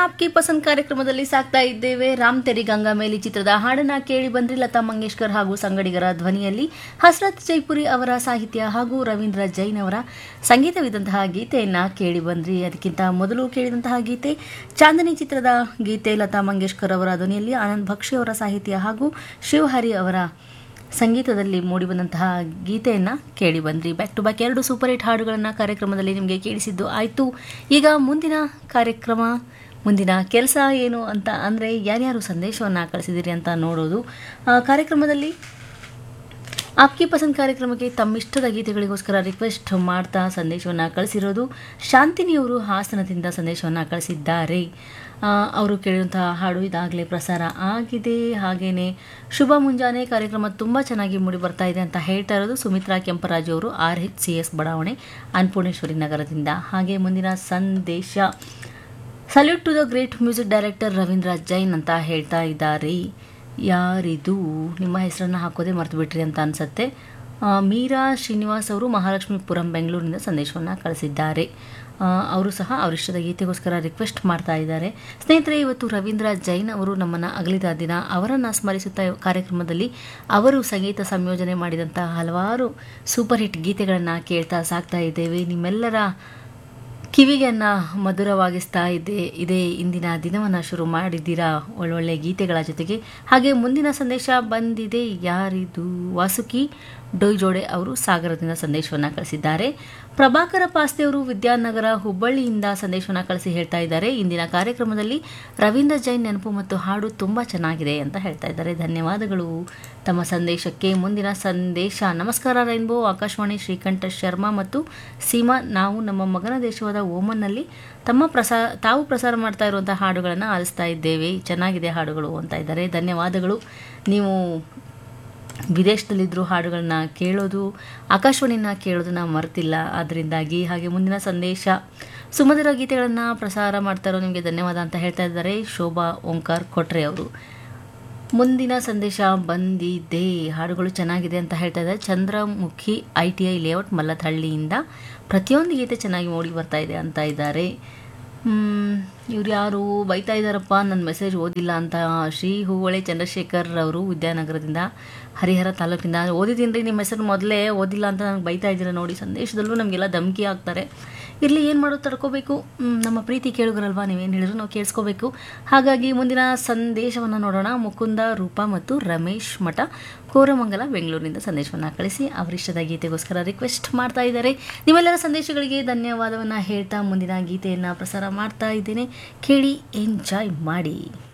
ಆಪ್ಕಿ ಪಸಂದ್ ಕಾರ್ಯಕ್ರಮದಲ್ಲಿ ಸಾಕ್ತಾ ಇದ್ದೇವೆ ರಾಮ್ ತೆರಿ ಗಂಗಾ ಮೇಲಿ ಚಿತ್ರದ ಹಾಡನ್ನ ಕೇಳಿ ಬಂದ್ರಿ ಲತಾ ಮಂಗೇಶ್ಕರ್ ಹಾಗೂ ಸಂಗಡಿಗರ ಧ್ವನಿಯಲ್ಲಿ ಹಸ್ರತ್ ಜೈಪುರಿ ಅವರ ಸಾಹಿತ್ಯ ಹಾಗೂ ರವೀಂದ್ರ ಜೈನ್ ಅವರ ಸಂಗೀತವಿದ್ದಂತಹ ಗೀತೆಯನ್ನ ಕೇಳಿ ಬಂದ್ರಿ ಅದಕ್ಕಿಂತ ಮೊದಲು ಕೇಳಿದಂತಹ ಗೀತೆ ಚಾಂದನಿ ಚಿತ್ರದ ಗೀತೆ ಲತಾ ಮಂಗೇಶ್ಕರ್ ಅವರ ಧ್ವನಿಯಲ್ಲಿ ಆನಂದ್ ಭಕ್ಷಿ ಅವರ ಸಾಹಿತ್ಯ ಹಾಗೂ ಶಿವಹರಿ ಅವರ ಸಂಗೀತದಲ್ಲಿ ಮೂಡಿಬಂದಂತಹ ಗೀತೆಯನ್ನು ಕೇಳಿ ಬಂದ್ರಿ ಬ್ಯಾಕ್ ಟು ಬ್ಯಾಕ್ ಎರಡು ಸೂಪರ್ ಹಿಟ್ ಹಾಡುಗಳನ್ನು ಕಾರ್ಯಕ್ರಮದಲ್ಲಿ ನಿಮಗೆ ಕೇಳಿಸಿದ್ದು ಆಯಿತು ಈಗ ಮುಂದಿನ ಕಾರ್ಯಕ್ರಮ ಮುಂದಿನ ಕೆಲಸ ಏನು ಅಂತ ಅಂದರೆ ಯಾರ್ಯಾರು ಸಂದೇಶವನ್ನು ಕಳಿಸಿದಿರಿ ಅಂತ ನೋಡೋದು ಆ, ಕಾರ್ಯಕ್ರಮದಲ್ಲಿ ಆಪ್ಕಿ ಪಸಂದ್ ಕಾರ್ಯಕ್ರಮಕ್ಕೆ ತಮ್ಮಿಷ್ಟದ ಗೀತೆಗಳಿಗೋಸ್ಕರ ರಿಕ್ವೆಸ್ಟ್ ಮಾಡ್ತಾ ಸಂದೇಶವನ್ನು ಕಳಿಸಿರೋದು ಶಾಂತಿನಿಯವರು ಹಾಸನದಿಂದ ಸಂದೇಶವನ್ನು ಕಳಿಸಿದ್ದಾರೆ ಆ, ಅವರು ಕೇಳಿದಂತಹ ಹಾಡು ಇದಾಗಲೇ ಪ್ರಸಾರ ಆಗಿದೆ ಹಾಗೆಯೇ ಶುಭ ಮುಂಜಾನೆ ಕಾರ್ಯಕ್ರಮ ತುಂಬ ಚೆನ್ನಾಗಿ ಮೂಡಿ ಬರ್ತಾ ಇದೆ ಅಂತ ಹೇಳ್ತಾ ಇರೋದು ಸುಮಿತ್ರಾ ಕೆಂಪರಾಜು ಅವರು ಆರ್ ಎಚ್ ಸಿ ಎಸ್ ಬಡಾವಣೆ ಅನ್ನಪೂರ್ಣೇಶ್ವರಿ ನಗರದಿಂದ ಹಾಗೆ ಮುಂದಿನ ಸಂದೇಶ salute to the great music director Ravindra Jain ಅಂತ ಹೇಳ್ತಾ ಇದ್ದಾರೆ ಯಾರಿದು ನಿಮ್ಮ ಹೆಸರನ್ನು ಹಾಕೋದೇ ಮರೆತು ಬಿಟ್ರಿ ಅಂತ ಅನ್ಸುತ್ತೆ ಆ, ಮೀರಾ ಶ್ರೀನಿವಾಸ್ ಅವರು ಮಹಾಲಕ್ಷ್ಮೀಪುರಂ ಬೆಂಗಳೂರಿನಿಂದ ಸಂದೇಶವನ್ನು ಕಳಿಸಿದ್ದಾರೆ ಆ, ಅವರು ಸಹ ಅವರಿಷ್ಟದ ಗೀತೆಗೋಸ್ಕರ ರಿಕ್ವೆಸ್ಟ್ ಮಾಡ್ತಾ ಇದ್ದಾರೆ ಸ್ನೇಹಿತರೆ ಇವತ್ತು ರವೀಂದ್ರ ಜೈನ್ ಅವರು ನಮ್ಮನ್ನು ಅಗಲಿದ ದಿನ ಅವರನ್ನು ಸ್ಮರಿಸುತ್ತಾ ಕಾರ್ಯಕ್ರಮದಲ್ಲಿ ಅವರು ಸಂಗೀತ ಸಂಯೋಜನೆ ಮಾಡಿದಂಥ ಹಲವಾರು ಸೂಪರ್ ಹಿಟ್ ಗೀತೆಗಳನ್ನು ಕೇಳ್ತಾ ಸಾಕ್ತಾ ಇದ್ದೇವೆ ನಿಮ್ಮೆಲ್ಲರ ಕಿವಿಗೆಯನ್ನು ಮಧುರವಾಗಿಸ್ತಾ ಇದೆ ಇದೇ ಇಂದಿನ ದಿನವನ್ನು ಶುರು ಮಾಡಿದ್ದೀರಾ ಒಳ್ಳೊಳ್ಳೆ ಗೀತೆಗಳ ಜೊತೆಗೆ ಹಾಗೆ ಮುಂದಿನ ಸಂದೇಶ ಬಂದಿದೆ ಯಾರಿದು ವಾಸುಕಿ ಡೊಯ್ಜೋಡೆ ಅವರು ಸಾಗರದಿಂದ ಸಂದೇಶವನ್ನು ಕಳಿಸಿದ್ದಾರೆ ಪ್ರಭಾಕರ ಪಾಸ್ತೆ ಅವರು ವಿದ್ಯಾನಗರ ಹುಬ್ಬಳ್ಳಿಯಿಂದ ಸಂದೇಶವನ್ನು ಕಳಿಸಿ ಹೇಳ್ತಾ ಇದ್ದಾರೆ ಇಂದಿನ ಕಾರ್ಯಕ್ರಮದಲ್ಲಿ ರವೀಂದ್ರ ಜೈನ್ ನೆನಪು ಮತ್ತು ಹಾಡು ತುಂಬ ಚೆನ್ನಾಗಿದೆ ಅಂತ ಹೇಳ್ತಾ ಇದ್ದಾರೆ ಧನ್ಯವಾದಗಳು ತಮ್ಮ ಸಂದೇಶಕ್ಕೆ ಮುಂದಿನ ಸಂದೇಶ ನಮಸ್ಕಾರ ರೈನ್ಬೋ ಆಕಾಶವಾಣಿ ಶ್ರೀಕಂಠ ಶರ್ಮಾ ಮತ್ತು ಸೀಮಾ ನಾವು ನಮ್ಮ ಮಗನ ದೇಶವಾದ ಓಮನ್ನಲ್ಲಿ ತಮ್ಮ ಪ್ರಸಾ ತಾವು ಪ್ರಸಾರ ಮಾಡ್ತಾ ಇರುವಂಥ ಹಾಡುಗಳನ್ನು ಆಲಿಸ್ತಾ ಇದ್ದೇವೆ ಚೆನ್ನಾಗಿದೆ ಹಾಡುಗಳು ಅಂತ ಇದ್ದಾರೆ ಧನ್ಯವಾದಗಳು ನೀವು ವಿದೇಶದಲ್ಲಿದ್ದರೂ ಹಾಡುಗಳನ್ನ ಕೇಳೋದು ಆಕಾಶವಾಣಿನ ಕೇಳೋದನ್ನ ಮರೆತಿಲ್ಲ ಅದರಿಂದಾಗಿ ಹಾಗೆ ಮುಂದಿನ ಸಂದೇಶ ಸುಮಧುರ ಗೀತೆಗಳನ್ನು ಪ್ರಸಾರ ಮಾಡ್ತಾ ಇರೋ ನಿಮಗೆ ಧನ್ಯವಾದ ಅಂತ ಹೇಳ್ತಾ ಇದ್ದಾರೆ ಶೋಭಾ ಓಂಕಾರ್ ಕೊಟ್ರೆ ಅವರು ಮುಂದಿನ ಸಂದೇಶ ಬಂದಿದೆ ಹಾಡುಗಳು ಚೆನ್ನಾಗಿದೆ ಅಂತ ಹೇಳ್ತಾ ಇದ್ದಾರೆ Chandramukhi I T I layout ಮಲ್ಲಥಳ್ಳಿಯಿಂದ ಪ್ರತಿಯೊಂದು ಗೀತೆ ಚೆನ್ನಾಗಿ ಮೂಡಿ ಬರ್ತಾ ಇದೆ ಅಂತ ಇದ್ದಾರೆ ಇವ್ರು ಯಾರು ಬೈತಾ ಇದ್ದಾರಪ್ಪ ನನ್ನ ಮೆಸೇಜ್ ಓದಿಲ್ಲ ಅಂತ ಶ್ರೀ ಹೂವಳೆ ಚಂದ್ರಶೇಖರ್ ಅವರು ವಿದ್ಯಾನಗರದಿಂದ ಹರಿಹರ ತಾಲೂಕಿಂದ ಓದಿದ್ದೀನಿ ರೀ ನಿಮ್ಮ ಹೆಸರು ಮೊದಲೇ ಓದಿಲ್ಲ ಅಂತ ನನಗೆ ಬೈತಾ ಇದ್ದೀರ ನೋಡಿ ಸಂದೇಶದಲ್ಲೂ ನಮಗೆಲ್ಲ ಧಮಕಿ ಹಾಕ್ತಾರೆ ಇರಲಿ ಏನು ಮಾಡೋದು ತಡ್ಕೋಬೇಕು ಮ್, ನಮ್ಮ ಪ್ರೀತಿ ಕೇಳುಗರಲ್ವಾ ನೀವೇನು ಹೇಳಿದ್ರು ನಾವು ಕೇಳಿಸ್ಕೋಬೇಕು ಹಾಗಾಗಿ ಮುಂದಿನ ಸಂದೇಶವನ್ನು ನೋಡೋಣ ಮುಕುಂದ ರೂಪ ಮತ್ತು ರಮೇಶ್ ಮಠ ಕೋರಮಂಗಲ ಬೆಂಗಳೂರಿನಿಂದ ಸಂದೇಶವನ್ನು ಕಳಿಸಿ ಅವರಿಷ್ಟದ ಗೀತೆಗೋಸ್ಕರ ರಿಕ್ವೆಸ್ಟ್ ಮಾಡ್ತಾ ಇದ್ದಾರೆ ನಿಮ್ಮೆಲ್ಲರ ಸಂದೇಶಗಳಿಗೆ ಧನ್ಯವಾದವನ್ನು ಹೇಳ್ತಾ ಮುಂದಿನ ಗೀತೆಯನ್ನು ಪ್ರಸಾರ ಮಾಡ್ತಾ ಇದ್ದೇನೆ ಕೇಳಿ ಎಂಜಾಯ್ ಮಾಡಿ